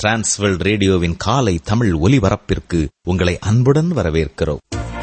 Transworld ரேடியோவின் காலை தமிழ் ஒலிபரப்பிற்கு உங்களை அன்புடன் வரவேற்கிறோம்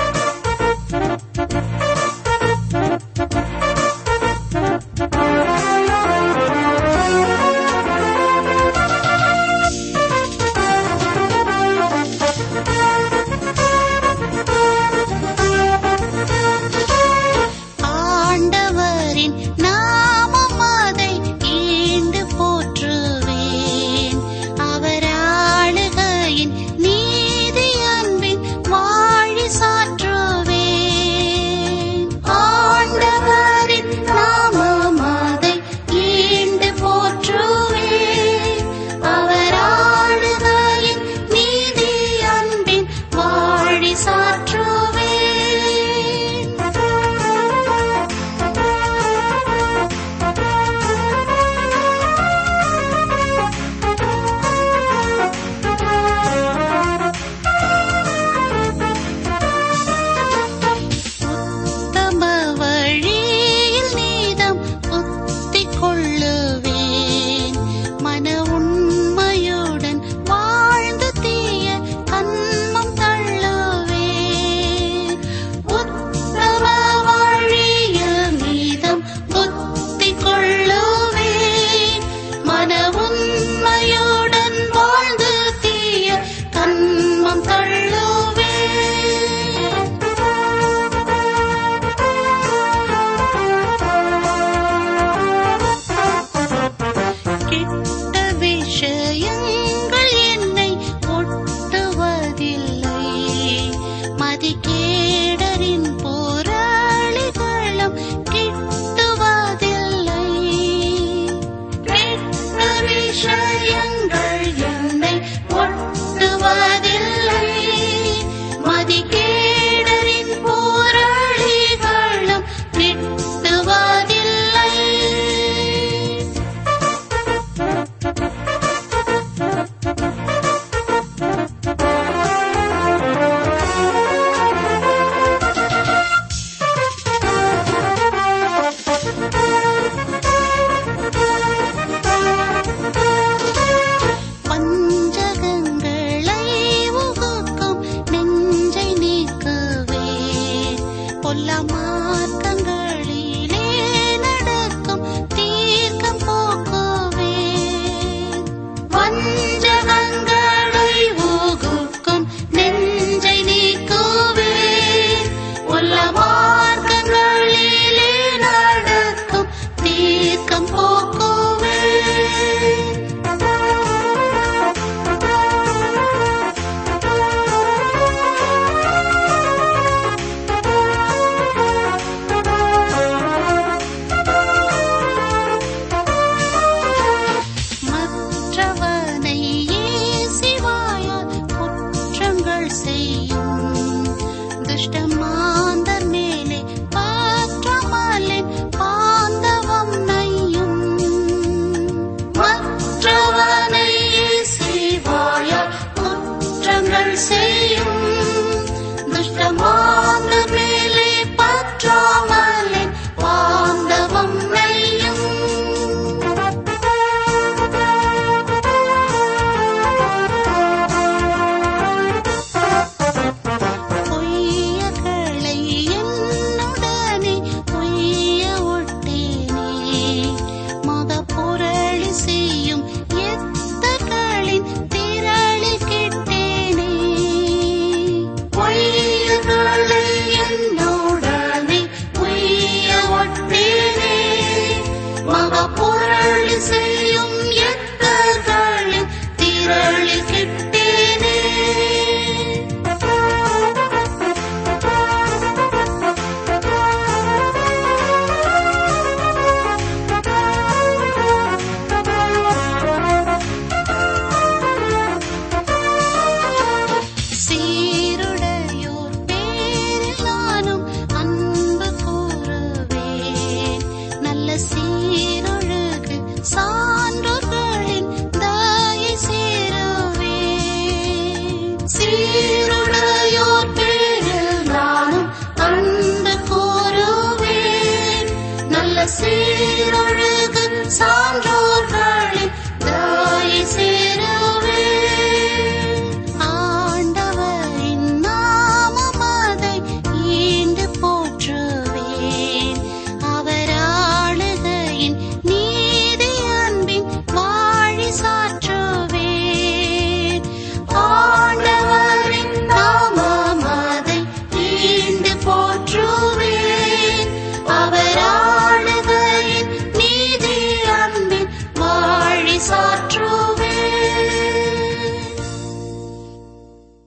ஆண்டவரின் நாமம் அதை ஈண்டு போற்றுவேன் அவர் ஆளுகையின் நீதி அன்பின் வாழி சாற்றி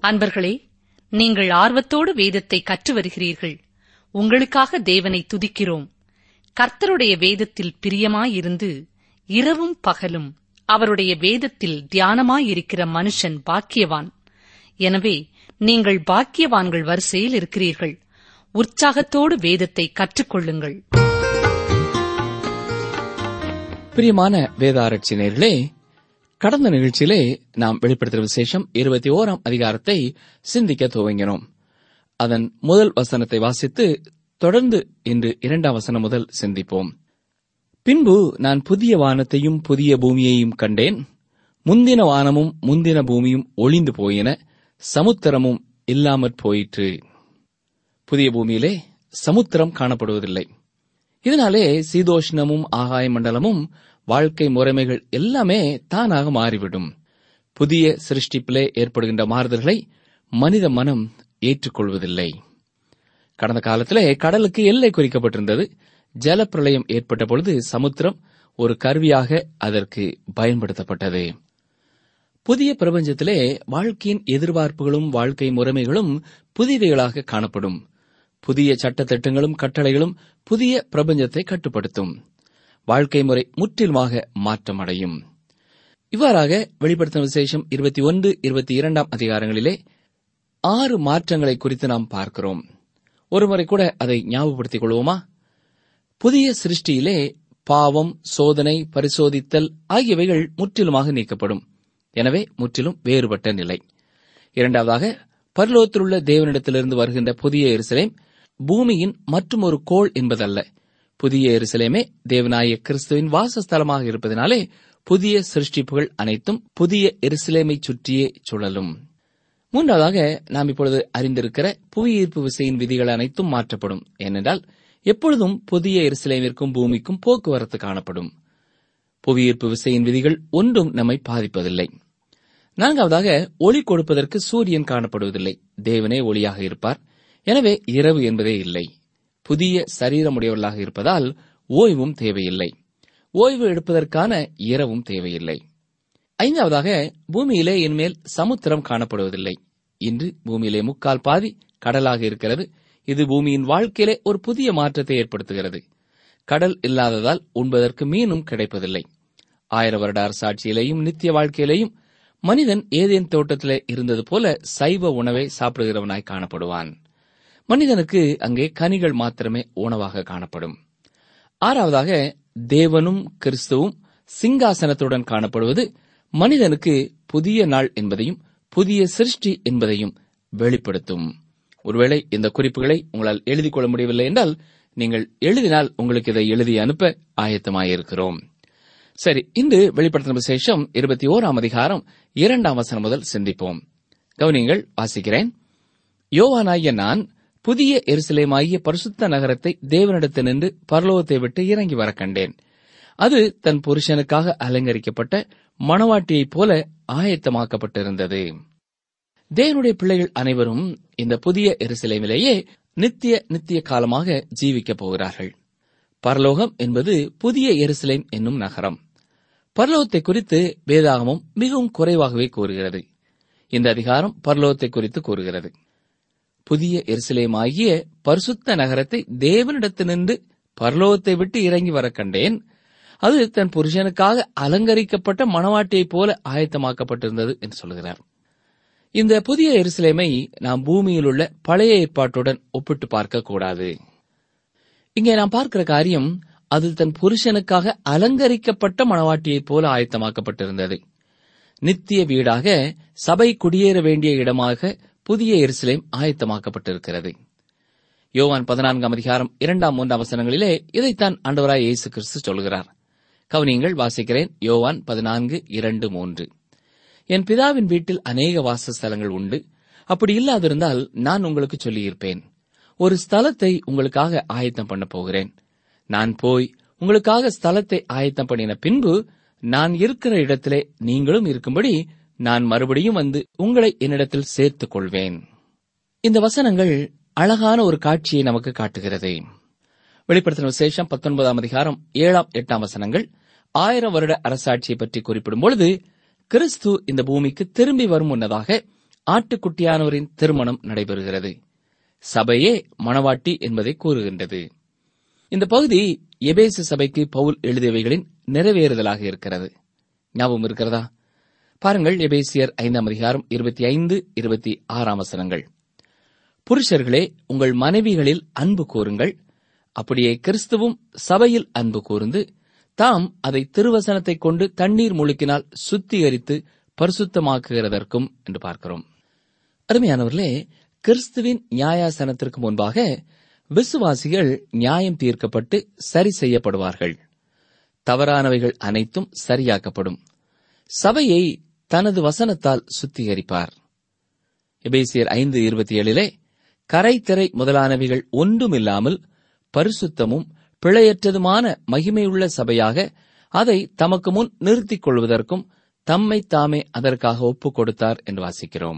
அன்பர்களே நீங்கள் ஆர்வத்தோடு வேதத்தை கற்று வருகிறீர்கள் உங்களுக்காக தேவனை துதிக்கிறோம் கர்த்தருடைய வேதத்தில் பிரியமாயிருந்து இரவும் பகலும் அவருடைய வேதத்தில் தியானமாயிருக்கிற மனுஷன் பாக்கியவான் எனவே நீங்கள் பாக்கியவான்கள் வரிசையில் இருக்கிறீர்கள் உற்சாகத்தோடு வேதத்தை கற்றுக்கொள்ளுங்கள் பிரியமான வேத ஆராய்ச்சி நேயர்களே கடந்த நிகழ்ச்சியிலே நாம் வெளிப்படுத்தின விசேஷம் இருபத்தி ஓராம் அதிகாரத்தை சிந்திக்க துவங்கினோம் அதன் முதல் வசனத்தை வாசித்து தொடர்ந்து இன்று இரண்டாம் வசனம் முதல் சிந்திப்போம் பின்பு நான் புதிய வானத்தையும் புதிய பூமியையும் கண்டேன் முந்தின வானமும் முந்தின பூமியும் ஒளிந்து போயின சமுத்திரமும் இல்லாமற் போயிற்று புதிய பூமியிலே சமுத்திரம் காணப்படுவதில்லை இதனாலே சீதோஷ்ணமும் ஆகாய மண்டலமும் வாழ்க்கை முறைமைகள் எல்லாமே தானாக மாறிவிடும் புதிய சிருஷ்டிப்பிலே ஏற்படுகின்ற மாறுதல்களை மனித மனம் ஏற்றுக்கொள்வதில்லை கடந்த காலத்திலே கடலுக்கு எல்லை குறிக்கப்பட்டிருந்தது ஜலப்பிரளயம் ஏற்பட்ட பொழுது சமுத்திரம் ஒரு கருவியாக அதற்கு பயன்படுத்தப்பட்டது புதிய பிரபஞ்சத்திலே வாழ்க்கையின் எதிர்பார்ப்புகளும் வாழ்க்கை முறைமைகளும் புதியவைகளாக காணப்படும் புதிய சட்டத்திட்டங்களும் கட்டளைகளும் புதிய பிரபஞ்சத்தை கட்டுப்படுத்தும் வாழ்க்கை முறை முற்றிலுமாக மாற்றமடையும் இவ்வாறாக வெளிப்படுத்தின விசேஷம் இருபத்தி ஒன்று இருபத்தி இரண்டாம் அதிகாரங்களிலே ஆறு மாற்றங்களை குறித்து நாம் பார்க்கிறோம் ஒருமுறை கூட அதை ஞாபகப்படுத்திக் கொள்வோமா புதிய சிருஷ்டியிலே பாவம் சோதனை பரிசோதித்தல் ஆகியவைகள் முற்றிலுமாக நீக்கப்படும் எனவே முற்றிலும் வேறுபட்ட நிலை இரண்டாவதாக பரலோகத்திலுள்ள தேவனிடத்திலிருந்து வருகின்ற புதிய எருசலேம் பூமியின் மற்றும் ஒரு கோள் என்பதல்ல புதிய எருசலேமே தேவனாய கிறிஸ்துவின் வாசஸ்தலமாக இருப்பதனாலே புதிய சிருஷ்டிப்புகள் அனைத்தும் புதிய எருசலேமை சுற்றியே சுழலும் மூன்றாவதாக நாம் இப்பொழுது அறிந்திருக்கிற புவியீர்ப்பு விசையின் விதிகள் அனைத்தும் மாற்றப்படும் ஏனென்றால் எப்பொழுதும் புதிய எருசலேமிற்கும் பூமிக்கும் போக்குவரத்து காணப்படும் புவியீர்ப்பு விசையின் விதிகள் ஒன்றும் நம்மை பாதிப்பதில்லை நான்காவதாக ஒளி கொடுப்பதற்கு சூரியன் காணப்படுவதில்லை தேவனே ஒளியாக இருப்பார் எனவே இரவு என்பதே இல்லை புதிய சரீரமுடையவர்களாக இருப்பதால் ஓய்வும் தேவையில்லை ஓய்வு எடுப்பதற்கான இரவும் தேவையில்லை ஐந்தாவதாக பூமியிலே இனிமேல் சமுத்திரம் காணப்படுவதில்லை இன்று பூமியிலே முக்கால் பாதி கடலாக இருக்கிறது இது பூமியின் வாழ்க்கையிலே ஒரு புதிய மாற்றத்தை ஏற்படுத்துகிறது கடல் இல்லாததால் உண்பதற்கு மீனும் கிடைப்பதில்லை ஆயிர வருட அரசாட்சியிலேயும் நித்திய வாழ்க்கையிலேயும் மனிதன் ஏதேன் தோட்டத்திலே இருந்தது போல சைவ உணவை சாப்பிடுகிறவனாய் காணப்படுவான் மனிதனுக்கு அங்கே கனிகள் மாத்திரமே உணவாக காணப்படும் ஆறாவதாக தேவனும் கிறிஸ்துவும் சிங்காசனத்துடன் காணப்படுவது மனிதனுக்கு புதிய நாள் என்பதையும் புதிய சிருஷ்டி என்பதையும் வெளிப்படுத்தும் ஒருவேளை இந்த குறிப்புகளை உங்களால் எழுதிக் கொள்ள முடியவில்லை என்றால் நீங்கள் எழுதினால் உங்களுக்கு இதை எழுதி அனுப்ப ஆயத்தமாயிருக்கிறோம் சரி இன்று வெளிப்படுத்தின விசேஷம் இருபத்தி ஓராம் அதிகாரம் இரண்டாம் வசனம் முதல் சிந்திப்போம் கவனிங்கள் வாசிக்கிறேன் யோவானாகிய நான் புதிய எருசலேமாகிய பரிசுத்த நகரத்தை தேவனிடத்தினின்று பரலோகத்தை விட்டு இறங்கி வர கண்டேன் அது தன் புருஷனுக்காக அலங்கரிக்கப்பட்ட மணவாட்டியைப் போல ஆயத்தமாக்கப்பட்டிருந்தது தேவனுடைய பிள்ளைகள் அனைவரும் இந்த புதிய எருசலேமிலேயே நித்திய நித்திய காலமாக ஜீவிக்கப் போகிறார்கள் பரலோகம் என்பது புதிய எருசலேம் என்னும் நகரம் பரலோகத்தை குறித்து வேதாகமம் மிகவும் குறைவாகவே கூறுகிறது இந்த அதிகாரம் பரலோகத்தை குறித்து கூறுகிறது புதிய எருசலேம் ஆகிய பரிசுத்த நகரத்தை தேவனிடத்தினின்று பரலோகத்தை விட்டு இறங்கி வர கண்டேன் அது தன் புருஷனுக்காக அலங்கரிக்கப்பட்ட மணவாட்டியைப் போல ஆயத்தமாக்கப்பட்டிருந்தது என்று சொல்கிறார் இந்த புதிய எருசலேமை நாம் பூமியில் உள்ள பழைய ஏற்பாட்டுடன் ஒப்பிட்டு பார்க்க கூடாது இங்கே நாம் பார்க்கிற காரியம் அது தன் புருஷனுக்காக அலங்கரிக்கப்பட்ட மணவாட்டியைப் போல ஆயத்தமாக்கப்பட்டிருந்தது நித்திய வீடாக சபை குடியேற வேண்டிய இடமாக புதிய எருசலேம் ஆயத்தமாக்கப்பட்டிருக்கிறது யோவான் பதினான்காம் அதிகாரம் இரண்டாம் மூன்றாம் வசனங்களிலே இதைத்தான் ஆண்டவராய் இயேசு கிறிஸ்து சொல்கிறார் கவனியங்கள் வாசிக்கிறேன் யோவான் பதினான்கு இரண்டு மூன்று என் பிதாவின் வீட்டில் அநேக வாசஸ்தலங்கள் உண்டு அப்படி இல்லாதிருந்தால் நான் உங்களுக்கு சொல்லியிருப்பேன் ஒரு ஸ்தலத்தை உங்களுக்காக ஆயத்தம் பண்ண போகிறேன் நான் போய் உங்களுக்காக ஸ்தலத்தை ஆயத்தம் பண்ணின பின்பு நான் இருக்கிற இடத்திலே நீங்களும் இருக்கும்படி நான் மறுபடியும் வந்து உங்களை என்னிடத்தில் சேர்த்துக் கொள்வேன் இந்த வசனங்கள் அழகான ஒரு காட்சியை நமக்கு காட்டுகிறது வெளிப்படுத்தின விசேஷம் பத்தொன்பதாம் அதிகாரம் ஏழாம் எட்டாம் வசனங்கள் ஆயிரம் வருட அரசாட்சியை பற்றி குறிப்பிடும் பொழுது கிறிஸ்து இந்த பூமிக்கு திரும்பி வரும் முன்னதாக ஆட்டுக்குட்டியானவரின் திருமணம் நடைபெறுகிறது சபையே மணவாட்டி என்பதை கூறுகின்றது இந்த பகுதி எபேசு சபைக்கு பவுல் எழுதியவைகளின் நிறைவேறுதலாக இருக்கிறது ஞாபகம் இருக்கிறதா பாருங்கள் எபேசியர் ஐந்தாம் அதிகாரம் இருபத்தி ஐந்து இருபத்தி ஆறாம் வசனங்கள் புருஷர்களே உங்கள் மனைவிகளில் அன்பு கூறுங்கள் அப்படியே கிறிஸ்துவும் சபையில் அன்பு கூர்ந்து தாம் அதை திருவசனத்தைக் கொண்டு தண்ணீர் முழுக்கினால் சுத்திகரித்து பரிசுத்தமாக்குகிறதற்கும் என்று பார்க்கிறோம் அருமையானவர்களே கிறிஸ்துவின் நியாயாசனத்திற்கு முன்பாக விசுவாசிகள் நியாயம் தீர்க்கப்பட்டு சரி செய்யப்படுவார்கள் தவறானவைகள் அனைத்தும் சரியாக்கப்படும் சபையை தனது வசனத்தால் சுத்திகரிப்பார் எபேசியர் ஐந்து இருபத்தி ஏழிலே கரைத்திரை முதலானவைகள் ஒன்றுமில்லாமல் பரிசுத்தமும் பிழையற்றதுமான மகிமையுள்ள சபையாக அதை தமக்கு முன் நிறுத்திக் கொள்வதற்கும் தம்மை தாமே அதற்காக ஒப்புக் கொடுத்தார் என்று வாசிக்கிறோம்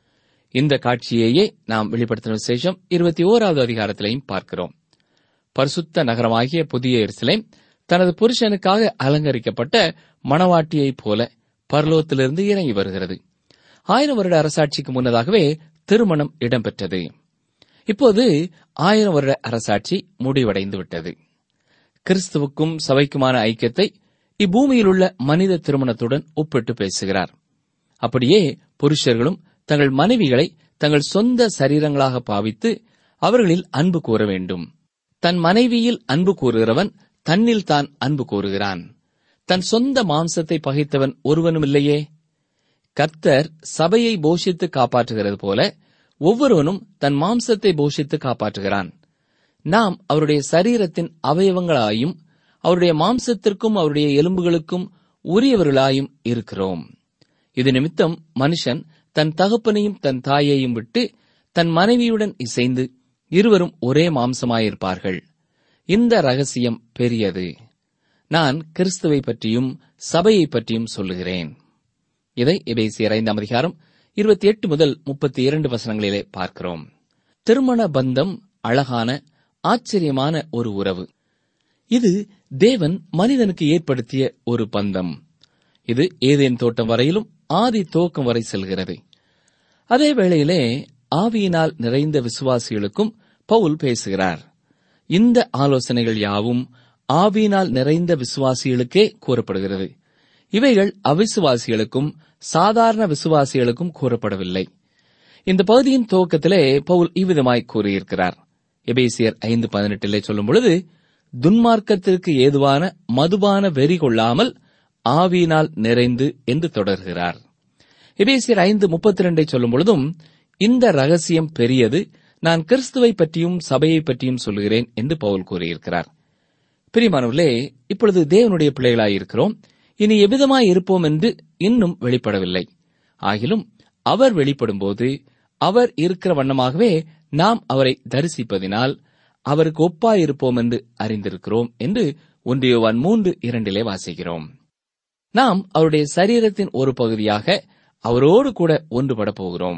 இந்த காட்சியையே நாம் வெளிப்படுத்தின விசேஷம் இருபத்தி ஓராவது அதிகாரத்திலையும் பார்க்கிறோம் பரிசுத்த நகரமாகிய புதிய எருசலேம் தனது புருஷனுக்காக அலங்கரிக்கப்பட்ட மணவாட்டியைப் போல பரலோகத்திலிருந்து இறங்கி வருகிறது ஆயிரம் வருட அரசாட்சிக்கு முன்னதாகவே திருமணம் இடம்பெற்றது இப்போது ஆயிரம் வருட அரசாட்சி முடிவடைந்து விட்டது கிறிஸ்துவுக்கும் சபைக்குமான ஐக்கியத்தை இப்பூமியில் உள்ள மனித திருமணத்துடன் ஒப்பிட்டு பேசுகிறார் அப்படியே புருஷர்களும் தங்கள் மனைவிகளை தங்கள் சொந்த சரீரங்களாக பாவித்து அவர்களில் அன்பு கூற வேண்டும் தன் மனைவியில் அன்பு கூறுகிறவன் தன்னில் தான் அன்பு கூறுகிறான் தன் சொந்த மாம்சத்தை பகைத்தவன் ஒருவனும் இல்லையே கர்த்தர் சபையை போஷித்து காப்பாற்றுகிறது போல ஒவ்வொருவனும் தன் மாம்சத்தை போஷித்து காப்பாற்றுகிறான் நாம் அவருடைய சரீரத்தின் அவயவங்களாயும் அவருடைய மாம்சத்திற்கும் அவருடைய எலும்புகளுக்கும் உரியவர்களாயும் இருக்கிறோம் இது நிமித்தம் மனுஷன் தன் தகப்பனையும் தன் தாயையும் விட்டு தன் மனைவியுடன் இசைந்து இருவரும் ஒரே மாம்சமாயிருப்பார்கள் இந்த ரகசியம் பெரியது நான் கிறிஸ்துவை பற்றியும் சபையை பற்றியும் சொல்லுகிறேன் இதை எபேசியர் ஐந்தாம் அதிகாரம் இருபத்தி எட்டு முதல் முப்பத்தி இரண்டு வசனங்களிலே பார்க்கிறோம் திருமண பந்தம் அழகான ஆச்சரியமான ஒரு உறவு இது தேவன் மனிதனுக்கு ஏற்படுத்திய ஒரு பந்தம் இது ஏதேன் தோட்டம் வரையிலும் ஆதி துவக்கம் வரை செல்கிறது அதே வேளையிலே ஆவியினால் நிறைந்த விசுவாசிகளுக்கும் பவுல் பேசுகிறார் இந்த ஆலோசனைகள் யாவும் ஆவியினால் நிறைந்த விசுவாசிகளுக்கே கூறப்படுகிறது இவைகள் அவிசுவாசிகளுக்கும் சாதாரண விசுவாசிகளுக்கும் கூறப்படவில்லை இந்த பகுதியின் துவக்கத்திலே பவுல் இவ்விதமாய் கூறியிருக்கிறார் எபேசியர் ஐந்து பதினெட்டிலே சொல்லும் பொழுது துன்மார்க்கத்திற்கு ஏதுவான மதுபான வெறி கொள்ளாமல் ஆவியினால் நிறைந்து என்று தொடர்கிறார் எபேசியர் ஐந்து முப்பத்தி ரெண்டை சொல்லும் பொழுதும் இந்த ரகசியம் பெரியது நான் கிறிஸ்துவை பற்றியும் சபையை பற்றியும் சொல்லுகிறேன் என்று பவுல் கூறியிருக்கிறார் பிரியமானவர்களே இப்பொழுது தேவனுடைய பிள்ளைகளாயிருக்கிறோம் இனி எவ்விதமாய் இருப்போம் என்று இன்னும் வெளிப்படவில்லை ஆகிலும் அவர் வெளிப்படும்போது அவர் இருக்கிற வண்ணமாகவே நாம் அவரை தரிசிப்பதினால் அவருக்கு ஒப்பாயிருப்போம் என்று அறிந்திருக்கிறோம் என்று ஒன்றியவான் மூன்று இரண்டிலே வாசிக்கிறோம் நாம் அவருடைய சரீரத்தின் ஒரு பகுதியாக அவரோடு கூட ஒன்றுபட போகிறோம்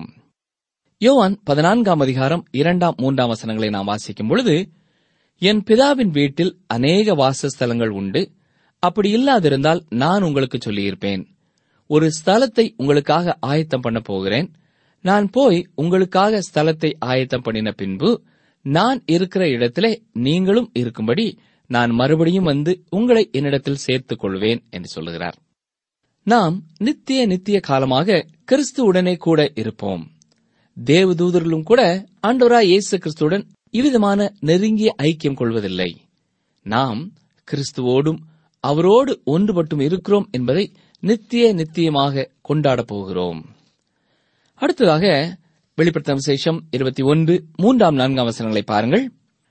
யோவான் பதினான்காம் அதிகாரம் இரண்டாம் மூன்றாம் வசனங்களை நாம் வாசிக்கும் பொழுது என் பிதாவின் வீட்டில் அநேக வாசஸ்தலங்கள் உண்டு அப்படி இல்லாதிருந்தால் நான் உங்களுக்கு சொல்லியிருப்பேன் ஒரு ஸ்தலத்தை உங்களுக்காக ஆயத்தம் பண்ண போகிறேன் நான் போய் உங்களுக்காக ஸ்தலத்தை ஆயத்தம் பண்ணின பின்பு நான் இருக்கிற இடத்திலே நீங்களும் இருக்கும்படி நான் மறுபடியும் வந்து உங்களை என்னிடத்தில் சேர்த்துக் கொள்வேன் என்று சொல்லுகிறார் நாம் நித்திய நித்திய காலமாக கிறிஸ்துவுடனே கூட இருப்போம் தேவதூதர்களும் கூட ஆண்டவராய் இயேசு கிறிஸ்துவுடன் இவ்விதமான நெருங்கிய ஐக்கியம் கொள்வதில்லை நாம் கிறிஸ்துவோடும் அவரோடு ஒன்றுபட்டும் இருக்கிறோம் என்பதை நித்திய நித்தியமாக கொண்டாடப் போகிறோம் அடுத்ததாக வெளிப்படுத்த விசேஷம் இருபத்தி ஒன்று மூன்றாம் நான்காம் வசனங்களை பாருங்கள்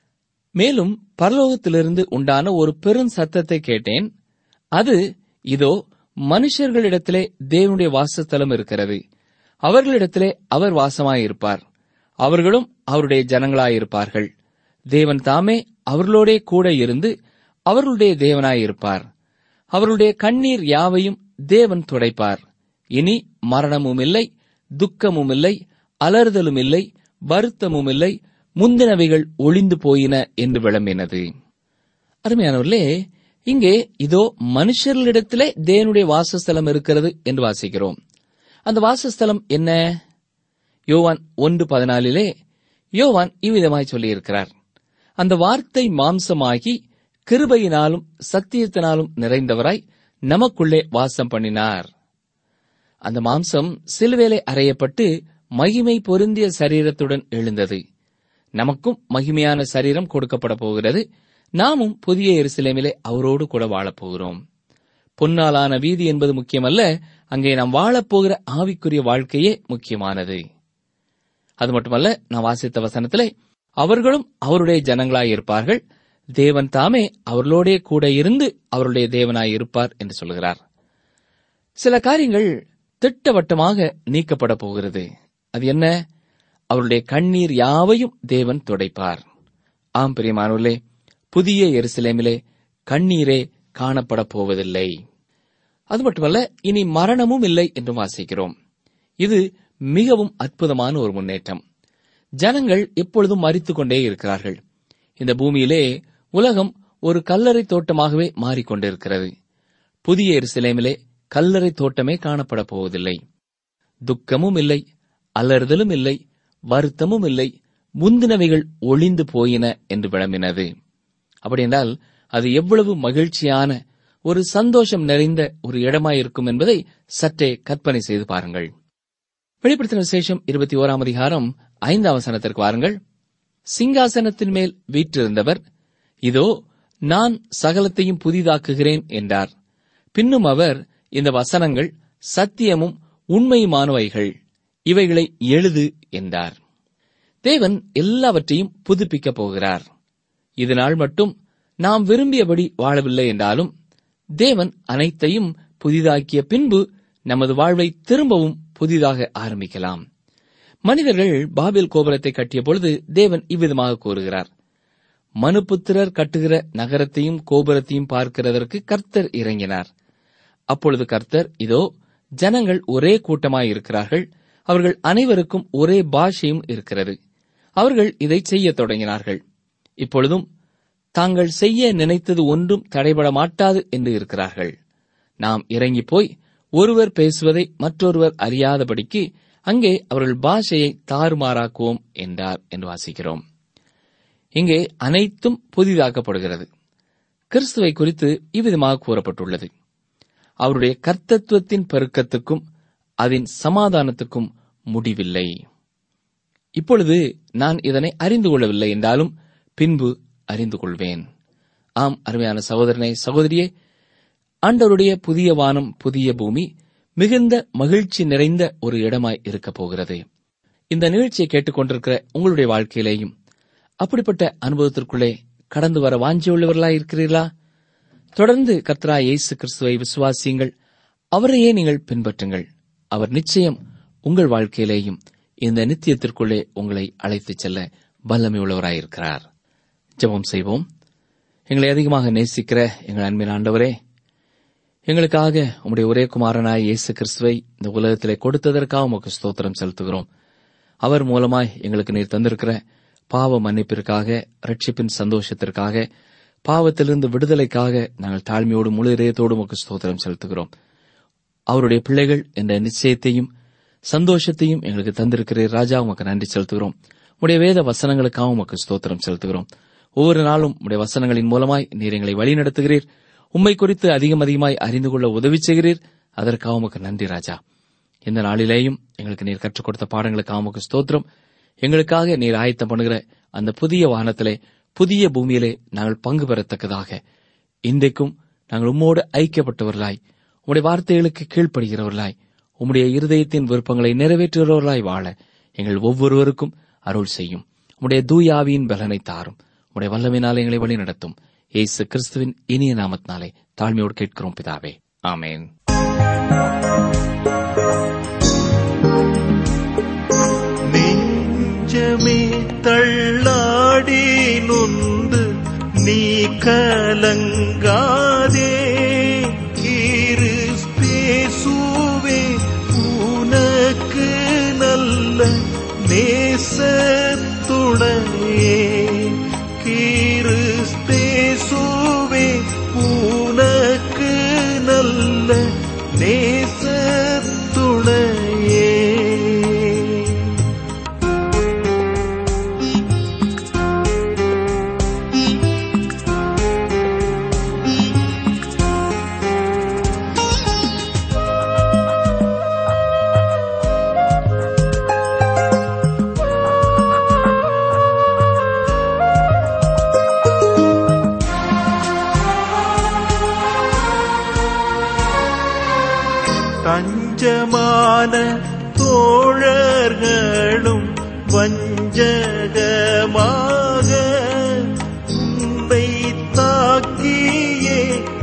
மேலும் பரலோகத்திலிருந்து உண்டான ஒரு பெரும் சத்தத்தை கேட்டேன் அது இதோ மனுஷர்களிடத்திலே தேவனுடைய வாசஸ்தலம் இருக்கிறது அவர்களிடத்திலே அவர் வாசமாயிருப்பார் அவர்களும் அவருடைய ஜனங்களாயிருப்பார்கள் தேவன் தாமே அவர்களோடே கூட இருந்து அவர்களுடைய தேவனாயிருப்பார் அவர்களுடைய கண்ணீர் யாவையும் தேவன் துடைப்பார் இனி மரணமும் இல்லை துக்கமும் இல்லை அலறுதலும் இல்லை வருத்தமும் இல்லை முந்தினவைகள் ஒளிந்து போயின என்று விளம்பினது அருமையானவர்களே இங்கே இதோ மனுஷர்களிடத்திலே தேவனுடைய வாசஸ்தலம் இருக்கிறது என்று வாசிக்கிறோம் அந்த வாசஸ்தலம் என்ன யோவான் ஒன்று பதினாலிலே யோவான் இவ்விதமாய் சொல்லியிருக்கிறார் அந்த வார்த்தை மாம்சமாகி கிருபையினாலும் சத்தியத்தினாலும் நிறைந்தவராய் நமக்குள்ளே வாசம் பண்ணினார் அந்த மாம்சம் சிலுவேலை அறையப்பட்டு மகிமை பொருந்திய சரீரத்துடன் எழுந்தது நமக்கும் மகிமையான சரீரம் கொடுக்கப்பட போகிறது நாமும் புதிய எருசலேமிலே அவரோடு கூட வாழப் போகிறோம் பொன்னாலான வீதி என்பது முக்கியமல்ல அங்கே நாம் வாழப்போகிற ஆவிக்குரிய வாழ்க்கையே முக்கியமானது அது மட்டுமல்ல நான் வாசித்த வசனத்திலே அவர்களும் அவருடைய ஜனங்களாய் இருப்பார்கள் தேவன் தாமே அவர்களோடே கூட இருந்து அவருடைய தேவனாய் இருப்பார் என்று சொல்கிறார் சில காரியங்கள் திட்டவட்டமாக நீக்கப்பட போகிறது அது என்ன அவருடைய கண்ணீர் யாவையும் தேவன் துடைப்பார் ஆம் பிரியமானவர்களே புதிய எருசலேமிலே கண்ணீரே காணப்பட போவதில்லை அது மட்டுமல்ல இனி மரணமும் இல்லை என்று வாசிக்கிறோம் இது மிகவும் அற்புதமான ஒரு முன்னேற்றம் ஜனங்கள் எப்பொழுதும் மறித்துக் கொண்டே இருக்கிறார்கள் இந்த பூமியிலே உலகம் ஒரு கல்லறை தோட்டமாகவே மாறிக்கொண்டிருக்கிறது புதிய எருசலேமிலே கல்லறை தோட்டமே காணப்பட போவதில்லை துக்கமும் இல்லை அலறுதலும் இல்லை வருத்தமும் இல்லை முந்தினவைகள் ஒளிந்து போயின என்று விளம்பினது அப்படியென்றால் அது எவ்வளவு மகிழ்ச்சியான ஒரு சந்தோஷம் நிறைந்த ஒரு இடமாயிருக்கும் என்பதை சற்றே கற்பனை செய்து பாருங்கள் வெளிப்படுத்தின விசேஷம் இருபத்தி ஓராம் அதிகாரம் ஐந்தாம் வசனத்திற்கு வாருங்கள் சிங்காசனத்தின் மேல் வீற்றிருந்தவர் இதோ நான் சகலத்தையும் புதிதாக்குகிறேன் என்றார் பின்னும் அவர் இந்த வசனங்கள் சத்தியமும் உண்மையுமானவைகள் இவைகளை எழுது என்றார் தேவன் எல்லாவற்றையும் புதுப்பிக்கப் போகிறார் இதனால் மட்டும் நாம் விரும்பியபடி வாழவில்லை என்றாலும் தேவன் அனைத்தையும் புதிதாக்கிய பின்பு நமது வாழ்வை திரும்பவும் புதிதாக ஆரம்பிக்கலாம் மனிதர்கள் பாபில் கோபுரத்தை கட்டிய பொழுது தேவன் இவ்விதமாக கூறுகிறார் மனுபுத்திரர் கட்டுகிற நகரத்தையும் கோபுரத்தையும் பார்க்கிறதற்கு கர்த்தர் இறங்கினார் அப்பொழுது கர்த்தர் இதோ ஜனங்கள் ஒரே கூட்டமாய் இருக்கிறார்கள் அவர்கள் அனைவருக்கும் ஒரே பாஷையும் இருக்கிறது அவர்கள் இதை செய்யத் தொடங்கினார்கள் இப்பொழுதும் தாங்கள் செய்ய நினைத்தது ஒன்றும் தடைபட மாட்டாது என்று இருக்கிறார்கள் நாம் இறங்கி போய் ஒருவர் பேசுவதை மற்றொருவர் அறியாதபடிக்கு அங்கே அவர்கள் பாஷையை தாறுமாறாக்குவோம் என்றார் என்று வாசிக்கிறோம் இங்கே அனைத்தும் புதிதாக்கப்படுகிறது கிறிஸ்துவை குறித்து இவ்விதமாக கூறப்பட்டுள்ளது அவருடைய கர்த்தத்துவத்தின் பெருக்கத்துக்கும் அதன் சமாதானத்துக்கும் முடிவில்லை இப்பொழுது நான் இதனை அறிந்து கொள்ளவில்லை என்றாலும் பின்பு அறிந்து கொள்வேன் ஆம் அருமையான சகோதரனே சகோதரியே ஆண்டவருடைய புதிய வானம் புதிய பூமி மிகுந்த மகிழ்ச்சி நிறைந்த ஒரு இடமாய் இருக்கப் போகிறது இந்த நிகழ்ச்சியை கேட்டுக்கொண்டிருக்கிற உங்களுடைய வாழ்க்கையிலேயும் அப்படிப்பட்ட அனுபவத்திற்குள்ளே கடந்து வர வாஞ்சியுள்ளவர்களாய் இருக்கிறீர்களா தொடர்ந்து கர்த்தரா இயேசு கிறிஸ்துவை விசுவாசியுங்கள் அவரையே நீங்கள் பின்பற்றுங்கள் அவர் நிச்சயம் உங்கள் வாழ்க்கையிலேயும் இந்த நித்தியத்திற்குள்ளே உங்களை அழைத்துச் செல்ல வல்லமை உள்ளவராயிருக்கிறார் ஜெபம் செய்வோம் எங்களை அதிகமாக நேசிக்கிற எங்கள் அன்பின் ஆண்டவரே எங்களுக்காக உம்முடைய ஒரே குமாரனாய் இயேசு கிறிஸ்துவை இந்த உலகத்திலே கொடுத்ததற்காக உமக்கு ஸ்தோத்திரம் செலுத்துகிறோம் அவர் மூலமாய் எங்களுக்கு நீர் தந்திருக்கிற பாவ மன்னிப்பிற்காக ரட்சிப்பின் சந்தோஷத்திற்காக பாவத்திலிருந்து விடுதலைக்காக நாங்கள் தாழ்மையோடு முழு இதயத்தோடு உமக்கு ஸ்தோத்திரம் செலுத்துகிறோம் அவருடைய பிள்ளைகள் என்ற நிச்சயத்தையும் சந்தோஷத்தையும் எங்களுக்கு தந்திருக்கிறீர் ராஜா உமக்கு நன்றி செலுத்துகிறோம் உடைய வேத வசனங்களுக்காக உமக்கு ஸ்தோத்திரம் செலுத்துகிறோம் ஒவ்வொரு நாளும் உடைய வசனங்களின் மூலமாய் நீர் எங்களை வழிநடத்துகிறீர் உம்மை குறித்து அதிகம் அதிகமாய் அறிந்து கொள்ள உதவி செய்கிறீர் அதற்காக உமக்கு நன்றி ராஜா இந்த நாளிலேயும் எங்களுக்கு நீர் கற்றுக் கொடுத்த பாடங்களுக்காக உமக்கு ஸ்தோத்திரம் எங்களுக்காக நீர் ஆயத்தம் பண்ணுகிற அந்த புதிய வானத்திலே புதிய பூமியிலே நாங்கள் பங்கு பெறத்தக்கதாக இன்றைக்கும் நாங்கள் உம்மோடு ஐக்கியப்பட்டவர்களாய் உம்முடைய வார்த்தைகளுக்கு கீழ்ப்படுகிறவர்களாய் உம்முடைய இருதயத்தின் விருப்பங்களை நிறைவேற்றுகிறவர்களாய் வாழ எங்கள் ஒவ்வொருவருக்கும் அருள் செய்யும் உம்முடைய தூயாவியின் பலனை தாரும் உம்முடைய வல்லமையினால் எங்களை வழி நடத்தும் இயேசு கிறிஸ்துவின் இனிய நாமத்தினாலே தாழ்மையோடு கேட்கிறோம் பிதாவே ஆமேன் நெஞ்சமே தள்ளாடி நொந்து நீ கலங்காதே கிறிஸ்தேசுவே உனக்கு நல்ல நேசத்துணையே கிறிஸ்தேசுவே உனக்கு நல்ல நேசத்துணையே நண்பர்களும் வஞ்சகமாக உன்னை தாக்கியே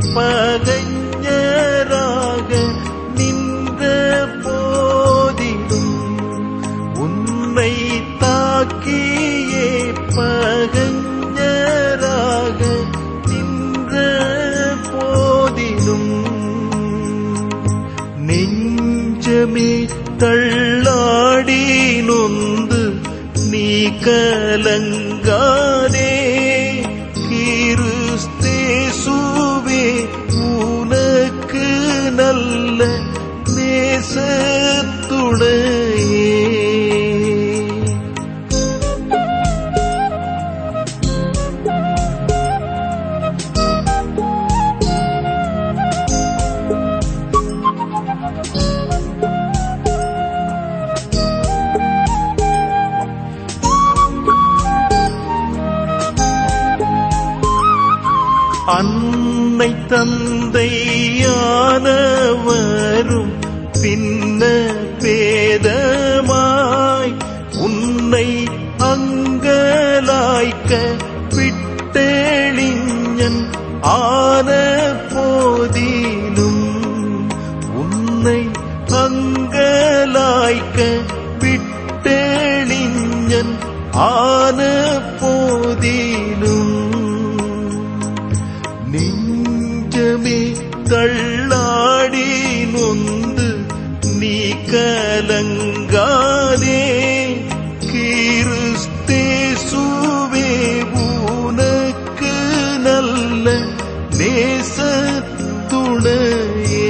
பகைஞராக நின்ற போதிலும் உன்னை தாக்கியே பகைஞராக நின்ற போதிலும் நெஞ்சமே தள்ளாடி நொந்து நீ கலங்காதே கிறிஸ்தேசுவே உனக்கு நல்ல நேசத்துடையே அன்னை தந்தையானவரும் பின்ன பேதமாய் உன்னை அங்கலாய்க்க விட்டெளிஞன் ஆன போதிலும் உன்னை அங்கலாய்க்க விட்டெளிஞன் ஆன போதிலும் நெஞ்சமே தள்ளாடி நொந்து நீ கலங்காதே கிறிஸ்தேசுவே உனக்கு நல்ல நேசத்துணையே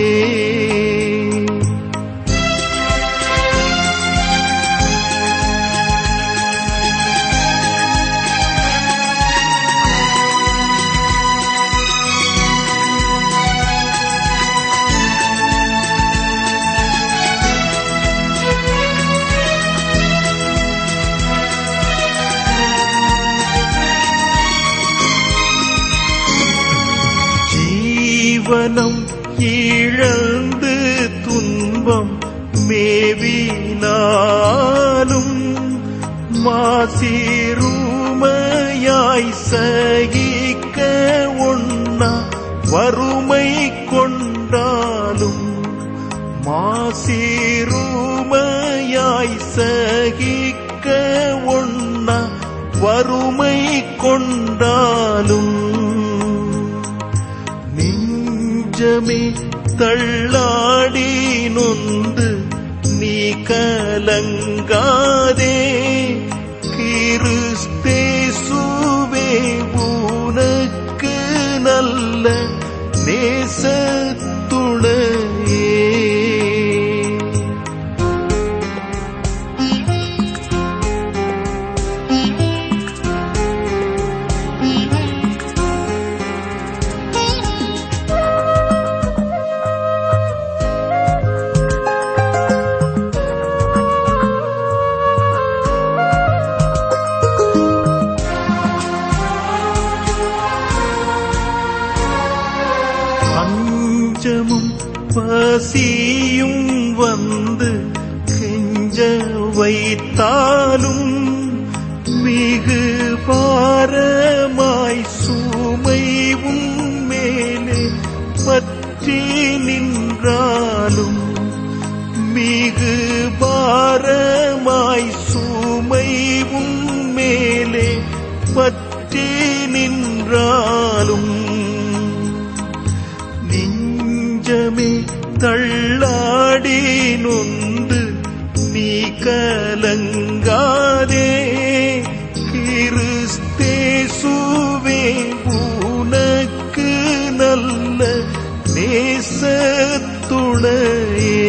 ஜீவனம் இழந்து துன்பம் மேவினாலும் மாசிருமையாய் சகிக்க ஒண்ணா வறுமை கொண்டாலும் மாசிருமையாய் சகிக்க ஒண்ணா வறுமை கொண்டாலும் நெஞ்சமே தள்ளாடி நொந்து நீ கலங்காதே கிறிஸ்தேசுவே உனக்கு நல்ல நேசத்துணையே பஞ்சமும் பசியும் வந்து கெஞ்ச வைத்தாலும் மிகு பாரமாய் சுமைவும் மேலே பற்றி நின்றாலும் மிகு பாரமாய் சுமைவும் மேலே பற்றி நின்றாலும் நெஞ்சமே தள்ளாடி நொந்து நீ கலங்காதே கிறிஸ்தேசுவே உனக்கு நல்ல நேசத்துணையே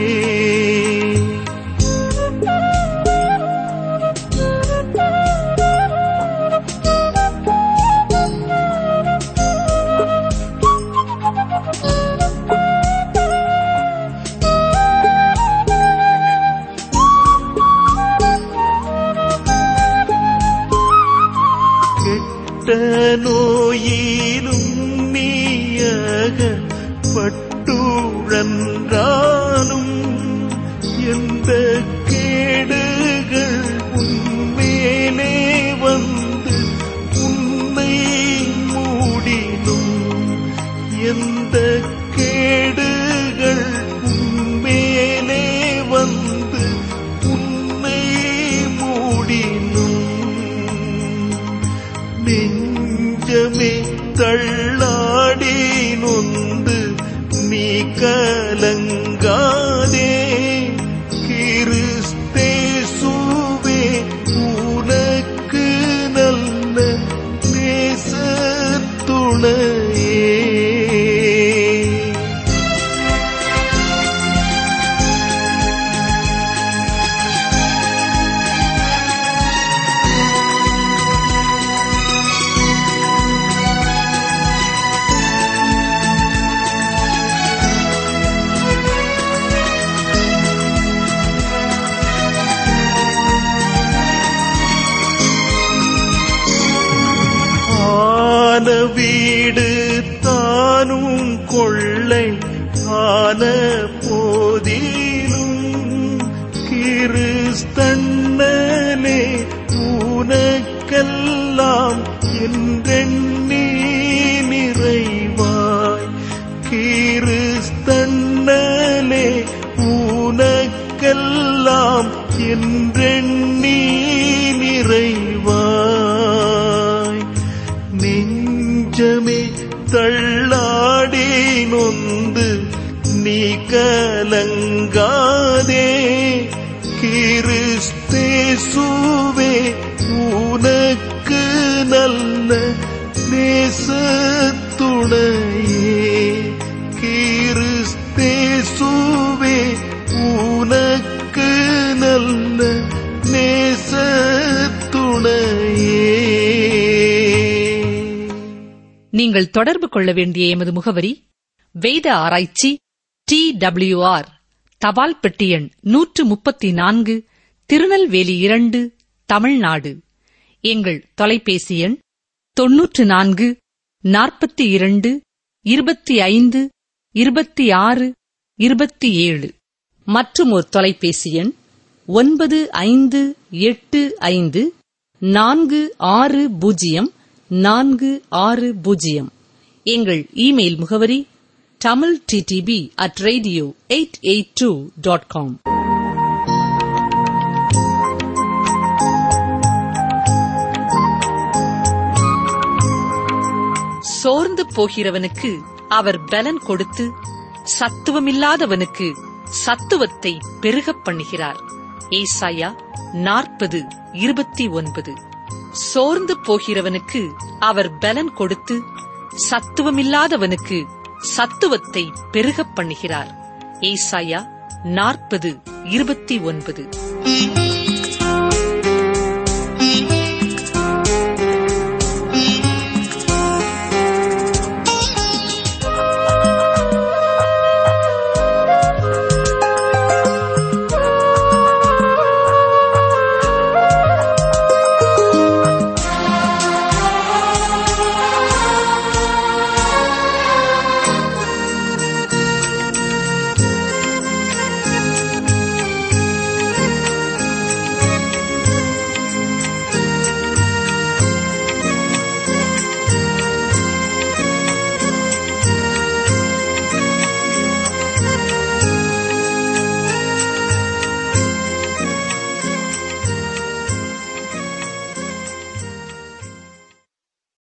கெட்ட நோயிலும் நீயக பட்டுழன்றாலும் எந்த கேடு கிறிஸ்தண்ணலே உனக்கெல்லாம் என்றெண்ணி நிறைவாய் கிறிஸ்தண்ணலே உனக்கெல்லாம் என்றெண்ணி நிறைவாய் நெஞ்சமே தள்ளாடி நொந்து நீ கலங்காதே கிறிஸ்தேசுவே உனக்கு நல்ல நேசத்துணையே கிறிஸ்தேசுவே உனக்கு நல்ல நேசத்துணையே நீங்கள் தொடர்பு கொள்ள வேண்டிய எமது முகவரி வேத ஆராய்ச்சி டி ஆர் தபால் பெட்டி எண் நூற்று முப்பத்தி நான்கு திருநெல்வேலி இரண்டு தமிழ்நாடு எங்கள் தொலைபேசி எண் தொன்னூற்று நான்கு நாற்பத்தி இரண்டு இருபத்தி ஐந்து இருபத்தி ஆறு இருபத்தி ஏழு மற்றும் ஒரு தொலைபேசி எண் ஒன்பது ஐந்து எட்டு ஐந்து நான்கு ஆறு பூஜ்ஜியம் நான்கு ஆறு பூஜ்ஜியம் எங்கள் இமெயில் முகவரி Tamil T D P at radio eight eight two dot com சோர்ந்து போகிறவனுக்கு அவர் பலன் கொடுத்து சத்துவமில்லாதவனுக்கு சத்துவத்தை பெருகப் பண்ணுகிறார் ஏசாயா நாற்பது இருபத்தி ஒன்பது சோர்ந்து போகிறவனுக்கு அவர் பலன் கொடுத்து சத்துவமில்லாதவனுக்கு சத்துவத்தை பெருகப் பண்ணுகிறார் ஏசாயா நாற்பது இருபத்தி ஒன்பது